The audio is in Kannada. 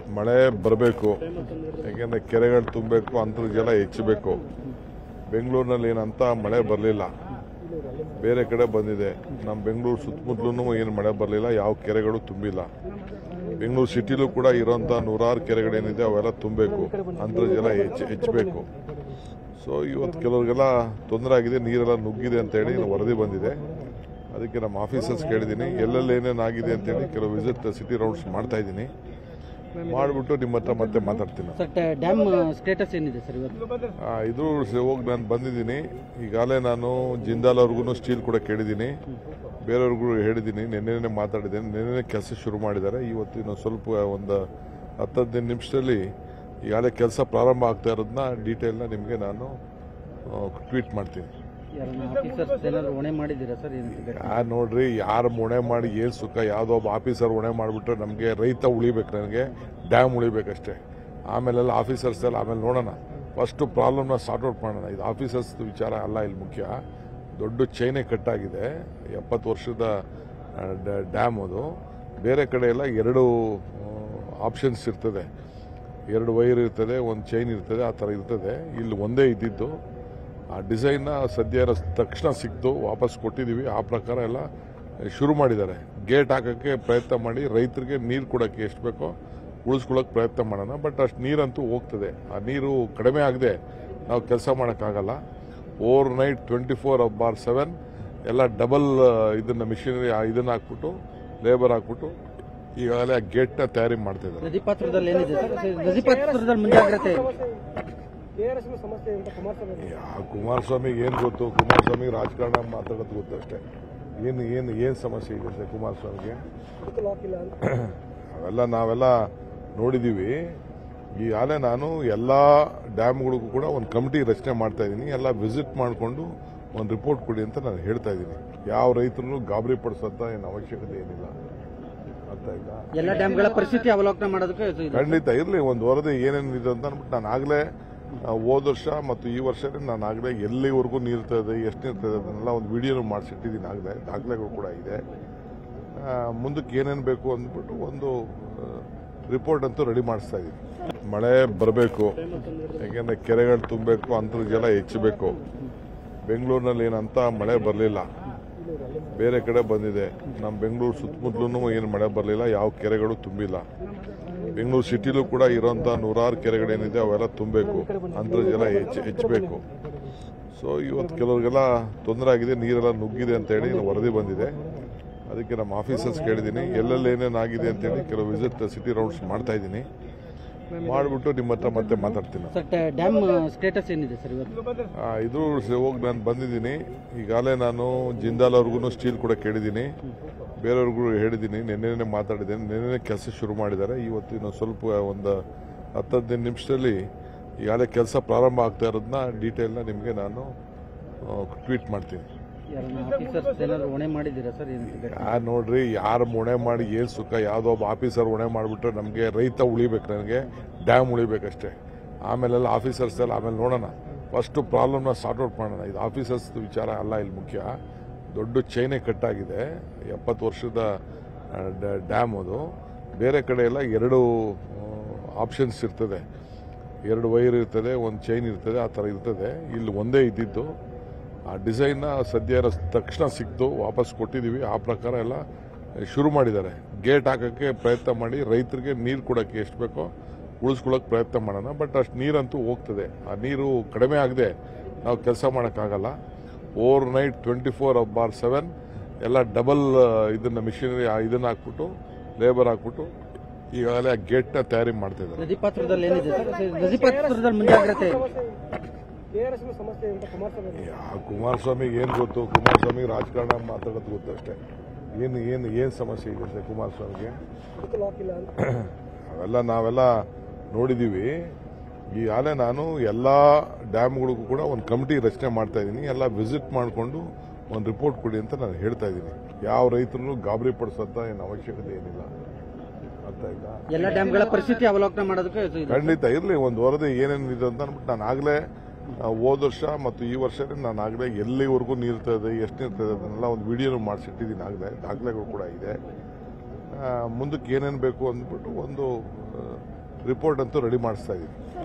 ಮಳೆ ಬರಬೇಕು ಯಾಕೆಂದರೆ ಕೆರೆಗಳು ತುಂಬಬೇಕು ಅಂತರ್ಜಲ ಹೆಚ್ಚಬೇಕು ಬೆಂಗಳೂರಿನಲ್ಲಿ ಏನಂತ ಮಳೆ ಬರಲಿಲ್ಲ ಬೇರೆ ಕಡೆ ಬಂದಿದೆ ನಮ್ಮ ಬೆಂಗಳೂರು ಸುತ್ತಮುತ್ತಲೂ ಏನು ಮಳೆ ಬರಲಿಲ್ಲ ಯಾವ ಕೆರೆಗಳು ತುಂಬಿಲ್ಲ ಬೆಂಗಳೂರು ಸಿಟಿಲೂ ಕೂಡ ಇರೋಂಥ ನೂರಾರು ಕೆರೆಗಳೇನಿದೆ ಅವೆಲ್ಲ ತುಂಬಬೇಕು ಅಂತರ್ಜಲ ಹೆಚ್ಚು ಹೆಚ್ಚಬೇಕು ಸೊ ಇವತ್ತು ಕೆಲವ್ರಿಗೆಲ್ಲ ತೊಂದರೆ ಆಗಿದೆ ನೀರೆಲ್ಲ ನುಗ್ಗಿದೆ ಅಂತ ಹೇಳಿ ವರದಿ ಬಂದಿದೆ ಅದಕ್ಕೆ ನಮ್ಮ ಆಫೀಸರ್ಸ್ ಕೇಳಿದ್ದೀನಿ ಎಲ್ಲೆಲ್ಲಿ ಏನೇನು ಆಗಿದೆ ಅಂತೇಳಿ ಕೆಲವು ವಿಸಿಟ್ ಸಿಟಿ ರೌಂಡ್ಸ್ ಮಾಡ್ತಾ ಇದ್ದೀನಿ ಮಾಡಿಬಿಟ್ಟು ನಿಮ್ಮ ಹತ್ರ ಮತ್ತೆ ಮಾತಾಡ್ತೀನಿ ಸರ್ ಡ್ಯಾಮ್ ಸ್ಟೇಟಸ್ ಏನಿದೆ ಸರ್ ಇವತ್ತು ಆ, ಇದು ಹೋಗಿ ನಾನು ಬಂದಿದ್ದೀನಿ ಈಗಾಗಲೇ ನಾನು ಜಿಂದಾಲ್ ಅವ್ರಿಗೂ ಸ್ಟೀಲ್ ಕೂಡ ಕೇಳಿದ್ದೀನಿ ಬೇರೆಯವ್ರಿಗೂ ಹೇಳಿದ್ದೀನಿ ನಿನ್ನೆನೇ ಮಾತಾಡಿದ್ದೀನಿ ನಿನ್ನೆ ಕೆಲಸ ಶುರು ಮಾಡಿದ್ದಾರೆ ಇವತ್ತು ಇನ್ನೊಂದು ಸ್ವಲ್ಪ ಒಂದು ಹತ್ತು ಹದಿನೈದು ನಿಮಿಷದಲ್ಲಿ ಈಗಾಗಲೇ ಕೆಲಸ ಪ್ರಾರಂಭ ಆಗ್ತಾ ಇರೋದನ್ನ ಡೀಟೇಲ್ನ ನಿಮಗೆ ನಾನು ಟ್ವೀಟ್ ಮಾಡ್ತೀನಿ ಯಾರನ್ನ ಆಫೀಸರ್ಸ್ ಏನಾದ್ರು ಹೊಣೆ ಮಾಡಿದ್ದೀರಾ ಸರ್ ಏನಂತ ಯಾರು ನೋಡ್ರಿ ಯಾರು ಹೊಣೆ ಮಾಡಿ ಏನು ಸುಖ ಯಾವುದೋ ಒಬ್ಬ ಆಫೀಸರ್ ಹೊಣೆ ಮಾಡಿಬಿಟ್ರೆ ನಮಗೆ ರೈತ ಉಳಿಬೇಕು ನನಗೆ ಡ್ಯಾಮ್ ಉಳಿಬೇಕಷ್ಟೇ ಆಮೇಲೆಲ್ಲ ಆಫೀಸರ್ಸ್ ಎಲ್ಲ ಆಮೇಲೆ ನೋಡೋಣ ಫಸ್ಟು ಪ್ರಾಬ್ಲಮ್ನ ಸಾರ್ಟ್ ಔಟ್ ಮಾಡೋಣ ಇದು ಆಫೀಸರ್ಸ್ ವಿಚಾರ ಅಲ್ಲ ಇಲ್ಲಿ ಮುಖ್ಯ ದೊಡ್ಡ ಚೈನೆ ಕಟ್ಟಾಗಿದೆ ಎಪ್ಪತ್ತು ವರ್ಷದ ಆ, ಡ- ಡ್ಯಾಮ್ ಅದು ಬೇರೆ ಕಡೆ ಎಲ್ಲ ಎರಡು ಆಪ್ಷನ್ಸ್ ಇರ್ತದೆ ಎರಡು ವೈರ್ ಇರ್ತದೆ ಒಂದು ಚೈನ್ ಇರ್ತದೆ ಆ ಥರ ಇರ್ತದೆ ಇಲ್ಲಿ ಒಂದೇ ಇದ್ದಿದ್ದು ಆ ಡಿಸೈನ್ನ ಸದ್ಯ ರ- ತಕ್ಷಣ ಸಿಕ್ತು ವಾಪಸ್ ಕೊಟ್ಟಿದ್ದೀವಿ ಆ ಪ್ರಕಾರ ಎಲ್ಲ ಶುರು ಮಾಡಿದ್ದಾರೆ ಗೇಟ್ ಹಾಕೋಕ್ಕೆ ಪ್ರಯತ್ನ ಮಾಡಿ ರೈತರಿಗೆ ನೀರು ಕೊಡೋಕ್ಕೆ ಎಷ್ಟು ಬೇಕೋ ಉಳಿಸ್ಕೊಳ್ಳೋಕೆ ಪ್ರಯತ್ನ ಮಾಡೋಣ ಬಟ್ ಅಷ್ಟು ನೀರಂತೂ ಹೋಗ್ತದೆ ಆ ನೀರು ಕಡಿಮೆ ಆಗದೆ ನಾವು ಕೆಲಸ ಮಾಡೋಕ್ಕಾಗಲ್ಲ overnight twenty four bar seven ಎಲ್ಲ ಡಬಲ್ ಇದನ್ನ ಮಿಷಿನರಿ ಇದನ್ನ ಹಾಕ್ಬಿಟ್ಟು ಲೇಬರ್ ಹಾಕ್ಬಿಟ್ಟು ಈಗಾಗಲೇ ಆ ಗೇಟ್ನ ತಯಾರಿ ಮಾಡ್ತಿದ್ದಾರೆ ನದಿ ಪಾತ್ರದಲ್ಲಿ ಏನಿದೆ ಸರ್ ಸರ್, ನದಿ ಪಾತ್ರದಲ್ಲಿ ಮುಂಜಾಗ್ರತೆ ಕೆಆರ್ಎಸ್ನ ಸಮಸ್ಯೆ ಅಂತ ಕುಮಾರಸ್ವಾಮಿ ಯಾವ ಕುಮಾರಸ್ವಾಮಿಗೆ ಏನು ಗೊತ್ತು ಕುಮಾರಸ್ವಾಮಿ ರಾಜಕಾರಣ ಮಾತಾಡೋದು ಗೊತ್ತು ಅಷ್ಟೇ ಏನು ಏನು ಏನು ಸಮಸ್ಯೆ ಇದೆ ಸರ್ ಕುಮಾರಸ್ವಾಮಿಗೆ ಅದಕ್ಕೆ ಲಾಕ್ ಇಲ್ಲ ಅಂತ ಅವೆಲ್ಲ ನಾವೆಲ್ಲ ನೋಡಿದ್ದೀವಿ ಈಗಾಗಲೇ ನಾನು ಎಲ್ಲ ಡ್ಯಾಮ್ಗಳಿಗೂ ಕೂಡ ಒಂದು ಕಮಿಟಿ ರಚನೆ ಮಾಡ್ತಾ ಇದ್ದೀನಿ ಎಲ್ಲ ವಿಸಿಟ್ ಮಾಡಿಕೊಂಡು ಒಂದು ರಿಪೋರ್ಟ್ ಕೊಡಿ ಅಂತ ನಾನು ಹೇಳ್ತಾ ಇದ್ದೀನಿ ಯಾವ ರೈತರನ್ನು ಗಾಬರಿ ಪಡಿಸೋಂಥ ಏನು ಅವಶ್ಯಕತೆ ಏನಿಲ್ಲ ಅರ್ಥ ಆಯ್ತಾ ಎಲ್ಲ ಡ್ಯಾಮ್ಗಳ ಪರಿಸ್ಥಿತಿ ಅವಲೋಕನ ಮಾಡೋದಕ್ಕೆ ಇದು- ಇದು- ಖಂಡಿತ ಇರಲಿ ಒಂದು ವರದಿ ಏನೇನಿದೆ ಅಂತ ಅಂದ್ಬಿಟ್ಟು ನಾನು ಆಗಲೇ ಹೋದ ವರ್ಷ ಮತ್ತು ಈ ವರ್ಷ ನಾನು ಆಗಲೇ ಎಲ್ಲಿವರೆಗೂ ನೀರ್ತದೆ ಎಷ್ಟು ನೀರ್ತದೆ ಅದನ್ನೆಲ್ಲ ಒಂದು ವಿಡಿಯೋನು ಮಾಡಿಸಿಟ್ಟಿದ್ದೀನಿ ಆಗಲೇ ದಾಖಲೆಗಳು ಕೂಡ ಇದೆ ಆ, ಮುಂದಕ್ಕೆ ಏನೇನು ಬೇಕು ಅಂದ್ಬಿಟ್ಟು ಒಂದು ರಿಪೋರ್ಟ್ ಅಂತೂ ರೆಡಿ ಮಾಡಿಸ್ತಾ ಇದ್ದೀನಿ ಮಳೆ ಬರಬೇಕು ಯಾಕೆಂದರೆ ಕೆರೆಗಳು ತುಂಬಬೇಕು ಅಂತರ್ಜಲ ಹೆಚ್ಚಬೇಕು ಬೆಂಗಳೂರಿನಲ್ಲಿ ಏನಂತ ಮಳೆ ಬರಲಿಲ್ಲ ಬೇರೆ ಕಡೆ ಬಂದಿದೆ ನಮ್ಮ ಬೆಂಗಳೂರು ಸುತ್ತಮುತ್ತಲೂ ಏನು ಮಳೆ ಬರಲಿಲ್ಲ ಯಾವ ಕೆರೆಗಳು ತುಂಬಿಲ್ಲ ಬೆಂಗಳೂರು ಸಿಟಿಲೂ ಕೂಡ ಇರೋಂಥ ನೂರಾರು ಕೆರೆಗಳೇನಿದೆ ಅವೆಲ್ಲ ತುಂಬಬೇಕು ಅಂತರ್ಜಲ ಹೆಚ್ಚು ಹೆಚ್ಚಬೇಕು ಸೊ ಇವತ್ತು ಕೆಲವ್ರಿಗೆಲ್ಲ ತೊಂದರೆ ಆಗಿದೆ ನೀರೆಲ್ಲ ನುಗ್ಗಿದೆ ಅಂತ ಹೇಳಿ ವರದಿ ಬಂದಿದೆ ಅದಕ್ಕೆ ನಮ್ಮ ಆಫೀಸರ್ಸ್ ಕೇಳಿದ್ದೀನಿ ಎಲ್ಲೆಲ್ಲಿ ಏನೇನು ಆಗಿದೆ ಅಂತೇಳಿ ಕೆಲವು ವಿಸಿಟ್ ಸಿಟಿ ರೌಂಡ್ಸ್ ಮಾಡ್ತಾ ಇದ್ದೀನಿ ಮಾಡಿಬಿಟ್ಟು ನಿಮ್ಮ ಹತ್ರ ಮತ್ತೆ ಮಾತಾಡ್ತೀನಿ ಸರ್ ಡ್ಯಾಮ್ ಸ್ಟೇಟಸ್ ಏನಿದೆ ಸರ್ ಇವತ್ತು ಆ, ಇದು ಹೋಗಿ ನಾನು ಬಂದಿದ್ದೀನಿ ಈಗಾಗಲೇ ನಾನು ಜಿಂದಾಲ್ ಅವ್ರಿಗೂ ಸ್ಟೀಲ್ ಕೂಡ ಕೇಳಿದ್ದೀನಿ ಬೇರೆಯವ್ರಿಗೂ ಹೇಳಿದ್ದೀನಿ ನಿನ್ನೆನೇ ಮಾತಾಡಿದ್ದೀನಿ ನಿನ್ನೆ ಕೆಲಸ ಶುರು ಮಾಡಿದ್ದಾರೆ ಇವತ್ತು ಇನ್ನೊಂದು ಸ್ವಲ್ಪ ಒಂದು ಹತ್ತು ಹದಿನೈದು ನಿಮಿಷದಲ್ಲಿ ಈಗಾಗಲೇ ಕೆಲಸ ಪ್ರಾರಂಭ ಆಗ್ತಾ ಇರೋದನ್ನ ಡೀಟೇಲ್ನ ನಿಮಗೆ ನಾನು ಟ್ವೀಟ್ ಮಾಡ್ತೀನಿ ಯಾರನ್ನ ಆಫೀಸರ್ಸ್ ಏನಾದ್ರು ಹೊಣೆ ಮಾಡಿದ್ದೀರಾ ಸರ್ ಏನಂತ ಯಾರು ನೋಡ್ರಿ ಯಾರು ಹೊಣೆ ಮಾಡಿ ಏನು ಸುಖ ಯಾವುದೋ ಒಬ್ಬ ಆಫೀಸರ್ ಹೊಣೆ ಮಾಡಿಬಿಟ್ರೆ ನಮಗೆ ರೈತ ಉಳಿಬೇಕು ನನಗೆ ಡ್ಯಾಮ್ ಉಳಿಬೇಕಷ್ಟೇ ಆಮೇಲೆಲ್ಲ ಆಫೀಸರ್ಸ್ ಎಲ್ಲ ಆಮೇಲೆ ನೋಡೋಣ ಫಸ್ಟು ಪ್ರಾಬ್ಲಮ್ನ ಸಾರ್ಟ್ ಔಟ್ ಮಾಡೋಣ ಇದು ಆಫೀಸರ್ಸ್ ವಿಚಾರ ಅಲ್ಲ ಇಲ್ಲಿ ಮುಖ್ಯ ದೊಡ್ಡ ಚೈನೆ ಕಟ್ಟಾಗಿದೆ ಎಪ್ಪತ್ತು ವರ್ಷದ ಆ, ಡ- ಡ್ಯಾಮ್ ಅದು ಬೇರೆ ಕಡೆ ಎಲ್ಲ ಎರಡು ಆಪ್ಷನ್ಸ್ ಇರ್ತದೆ ಎರಡು ವೈರ್ ಇರ್ತದೆ ಒಂದು ಚೈನ್ ಇರ್ತದೆ ಆ ಥರ ಇರ್ತದೆ ಇಲ್ಲಿ ಒಂದೇ ಇದ್ದಿದ್ದು ಆ ಡಿಸೈನ್ನ ಸದ್ಯ ರ- ತಕ್ಷಣ ಸಿಕ್ತು ವಾಪಸ್ ಕೊಟ್ಟಿದ್ದೀವಿ ಆ ಪ್ರಕಾರ ಎಲ್ಲ ಶುರು ಮಾಡಿದ್ದಾರೆ ಗೇಟ್ ಹಾಕೋಕ್ಕೆ ಪ್ರಯತ್ನ ಮಾಡಿ ರೈತರಿಗೆ ನೀರು ಕೊಡೋಕ್ಕೆ ಎಷ್ಟು ಬೇಕೋ ಉಳಿಸ್ಕೊಳ್ಳೋಕೆ ಪ್ರಯತ್ನ ಮಾಡೋಣ ಬಟ್ ಅಷ್ಟು ನೀರಂತೂ ಹೋಗ್ತದೆ ಆ ನೀರು ಕಡಿಮೆ ಆಗದೆ ನಾವು ಕೆಲಸ ಮಾಡೋಕ್ಕಾಗಲ್ಲ overnight twenty four bar seven ಎಲ್ಲ ಡಬಲ್ ಇದನ್ನ ಮಿಷಿನರಿ ಇದನ್ನ ಹಾಕ್ಬಿಟ್ಟು ಲೇಬರ್ ಹಾಕ್ಬಿಟ್ಟು ಈಗಾಗಲೇ ಆ ಗೇಟ್ನ ತಯಾರಿ ಮಾಡ್ತಿದ್ದಾರೆ ನದಿ ಪಾತ್ರದಲ್ಲಿ ಏನಿದೆ ಸರ್ ಸರ್, ನದಿ ಪಾತ್ರದಲ್ಲಿ ಮುಂಜಾಗ್ರತೆ ಕೆಆರ್ಎಸ್ನ ಸಮಸ್ಯೆ ಅಂತ ಕುಮಾರಸ್ವಾಮಿ ಯಾವ ಕುಮಾರಸ್ವಾಮಿಗೆ ಏನು ಗೊತ್ತು ಕುಮಾರಸ್ವಾಮಿ ರಾಜಕಾರಣ ಮಾತಾಡೋದು ಗೊತ್ತು ಅಷ್ಟೇ ಏನು ಏನು ಏನು ಸಮಸ್ಯೆ ಇದೆ ಸರ್ ಕುಮಾರಸ್ವಾಮಿಗೆ ಅದಕ್ಕೆ ಲಾಕ್ ಇಲ್ಲ ಅಂತ ಅವೆಲ್ಲ ನಾವೆಲ್ಲ ನೋಡಿದ್ದೀವಿ ಈಗಾಗಲೇ ನಾನು ಎಲ್ಲ ಡ್ಯಾಮ್ಗಳಿಗೂ ಕೂಡ ಒಂದು ಕಮಿಟಿ ರಚನೆ ಮಾಡ್ತಾ ಇದ್ದೀನಿ ಎಲ್ಲ ವಿಸಿಟ್ ಮಾಡಿಕೊಂಡು ಒಂದು ರಿಪೋರ್ಟ್ ಕೊಡಿ ಅಂತ ನಾನು ಹೇಳ್ತಾ ಇದ್ದೀನಿ ಯಾವ ರೈತರನ್ನು ಗಾಬರಿ ಪಡಿಸೋಂಥ ಏನು ಅವಶ್ಯಕತೆ ಏನಿಲ್ಲ ಅರ್ಥ ಆಯ್ತಾ ಎಲ್ಲ ಡ್ಯಾಮ್ಗಳ ಪರಿಸ್ಥಿತಿ ಅವಲೋಕನ ಮಾಡೋದಕ್ಕೆ ಇದು- ಇದು- ಖಂಡಿತ ಇರಲಿ ಒಂದು ವರದಿ ಏನೇನಿದೆ ಅಂತ ಅಂದ್ಬಿಟ್ಟು ನಾನು ಆಗಲೇ ಹೋದ ವರ್ಷ ಮತ್ತು ಈ ವರ್ಷ ನಾನು ಆಗಲೇ ಎಲ್ಲಿವರೆಗೂ ನೀರ್ತದೆ ಎಷ್ಟು ನೀರ್ತದೆ ಅದನ್ನೆಲ್ಲ ಒಂದು ವಿಡಿಯೋನು ಮಾಡಿಸಿಟ್ಟಿದ್ದೀನಿ ಆಗಲೇ ದಾಖಲೆಗಳು ಕೂಡ ಇದೆ ಆ, ಮುಂದಕ್ಕೆ ಏನೇನು ಬೇಕು ಅಂದ್ಬಿಟ್ಟು ಒಂದು ರಿಪೋರ್ಟ್ ಅಂತೂ ರೆಡಿ ಮಾಡಿಸ್ತಾ ಇದ್ದೀನಿ